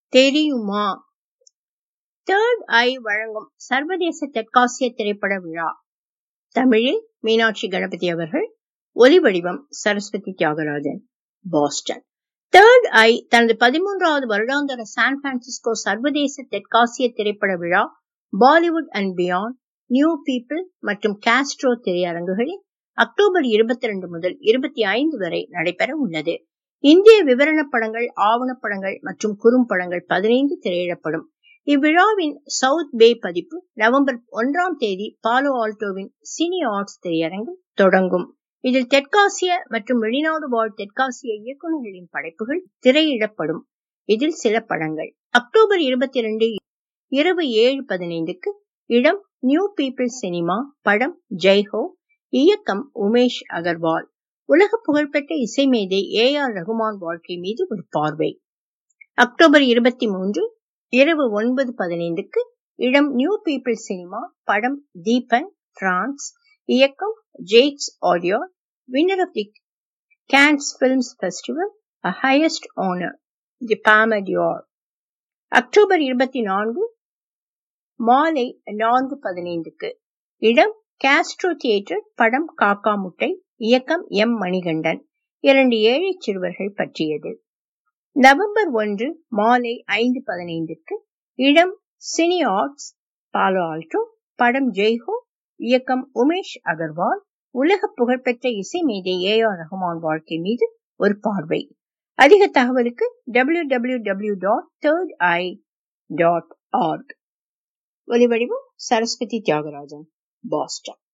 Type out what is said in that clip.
தெரியுமா தேர்ட் ஐ வழங்கும் சர்வதேச தெற்காசிய திரைப்பட விழா தமிழில் மீனாட்சி கணபதி அவர்கள் ஒலிவடிவம் Saraswathi Thiagarajan Boston third I தனது பதிமூன்றாவது வருடாந்திர சான் பிரான்சிஸ்கோ சர்வதேச தெற்காசிய திரைப்பட விழா Bollywood and beyond new people மற்றும் காஸ்ட்ரோ திரையரங்குகளில் அக்டோபர் இருபத்தி ரெண்டு முதல் இருபத்தி ஐந்து வரை நடைபெற உள்ளது இந்திய விவரண படங்கள் ஆவணப்படங்கள் மற்றும் குறும்படங்கள் பதினைந்து திரையிடப்படும் இவ்விழாவின் சவுத் பே பதிப்பு நவம்பர் ஒன்றாம் தேதி பாலோ ஆல்டோவின் சினி ஆர்ட்ஸ் திரையரங்கில் தொடங்கும் இதில் தெற்காசிய மற்றும் வெளிநாடு வாழ் தெற்காசிய இயக்குநர்களின் படைப்புகள் திரையிடப்படும் இதில் சில படங்கள் அக்டோபர் இருபத்தி ரெண்டு இரவு ஏழு பதினைந்துக்கு இடம் நியூ பீப்பிள் சினிமா படம் ஜெய்ஹோ இயக்கம் உமேஷ் அகர்வால் உலக புகழ்பெற்ற இசைமேதை ஏ ஆர் ரகுமான் வாழ்க்கை மீது ஒரு பார்வை அக்டோபர் இருபத்தி மூன்று இரவு ஒன்பது பதினைந்துக்கு இடம் நியூ பீப்பிள் சினிமா படம் தீபன் பிரான்ஸ் இயக்கம் ஜேக்ஸ் ஆடியோ winner of the Cannes films festival a highest honour the Palme d'Or October இருபத்தி நான்கு மாலை நான்கு பதினைந்துக்கு இடம் காஸ்ட்ரோ தியேட்டர் படம் காக்கா முட்டை இயக்கம் எம் மணிகண்டன் இரண்டு ஏழை சிறுவர்கள் பற்றியது நவம்பர் ஒன்று மாலை ஐந்து பதினைந்துக்கு இடம் சினி ஆர்ட்ஸ் பாலோ ஆல்டோ படம் ஜெய்ஹோ இயக்கம் உமேஷ் அகர்வால் உலக புகழ்பெற்ற இசை மேதை ஏ ஆர் ரஹ்மான் வாழ்க்கை மீது ஒரு பார்வை அதிக தகவலுக்கு W W W dot third I dot org ஒலிவடிவம் சரஸ்வதி தியாகராஜன் பாஸ்டன்